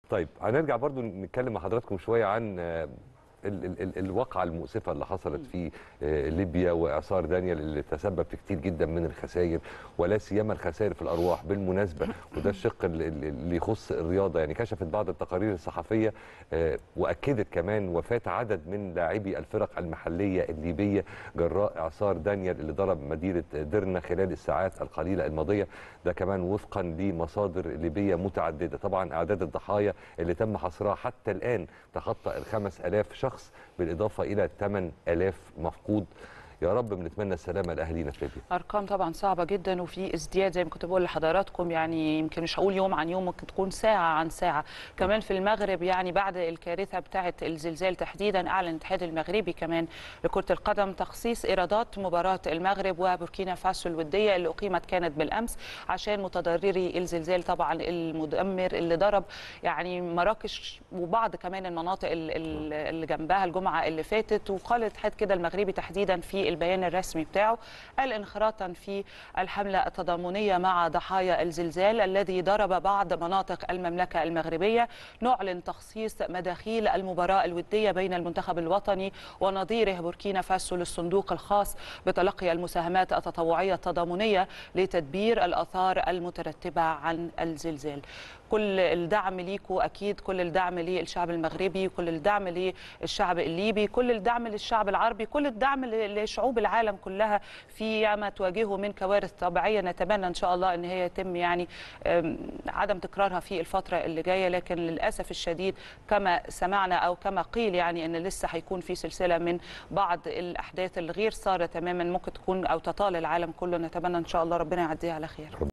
طيب هنرجع برضو نتكلم مع حضراتكم شويه عن آه، ال ال ال الواقعه المؤسفه اللي حصلت في آه، ليبيا واعصار دانيال اللي تسبب في كتير جدا من الخسائر ولا سيما الخسائر في الارواح بالمناسبه وده الشق ال- ال- اللي يخص الرياضه يعني كشفت بعض التقارير الصحفيه آه، واكدت كمان وفاه عدد من لاعبي الفرق المحليه الليبيه جراء اعصار دانيال اللي ضرب مدينه درنا خلال الساعات القليله الماضيه ده كمان وفقا لمصادر ليبيه متعدده طبعا اعداد الضحايا اللي تم حصرها حتى الان تخطى ال 5000 شخص بالاضافه الى 8000 مفقود يا رب بنتمنى السلامه لاهالينا في ليبيا ارقام طبعا صعبه جدا وفي ازدياد زي ما كنت بقول لحضراتكم يعني يمكن مش هقول يوم عن يوم ممكن تكون ساعه عن ساعه كمان في المغرب يعني بعد الكارثه بتاعه الزلزال تحديدا اعلن الاتحاد المغربي كمان لكره القدم تخصيص ايرادات مباراه المغرب وبوركينا فاسو الوديه اللي اقيمت كانت بالامس عشان متضرري الزلزال طبعا المدمر اللي ضرب يعني مراكش وبعض كمان المناطق ال- ال- اللي جنبها الجمعه اللي فاتت وقال الاتحاد كده المغربي تحديدا في البيان الرسمي بتاعه قال انخراطا في الحمله التضامنيه مع ضحايا الزلزال الذي ضرب بعض مناطق المملكه المغربيه نعلن تخصيص مداخيل المباراه الوديه بين المنتخب الوطني ونظيره بوركينا فاسو للصندوق الخاص بتلقي المساهمات التطوعيه التضامنيه لتدبير الاثار المترتبه عن الزلزال كل الدعم ليكوا اكيد كل الدعم للشعب المغربي كل الدعم للشعب الليبي كل الدعم للشعب العربي كل الدعم ل- لشعوب العالم كلها في ما تواجهه من كوارث طبيعيه نتمنى ان شاء الله ان هي يتم يعني أم، عدم تكرارها في الفتره اللي جايه لكن للاسف الشديد كما سمعنا او كما قيل يعني ان لسه هيكون في سلسله من بعض الاحداث الغير ساره تماما ممكن تكون او تطال العالم كله نتمنى ان شاء الله ربنا يعديها على خير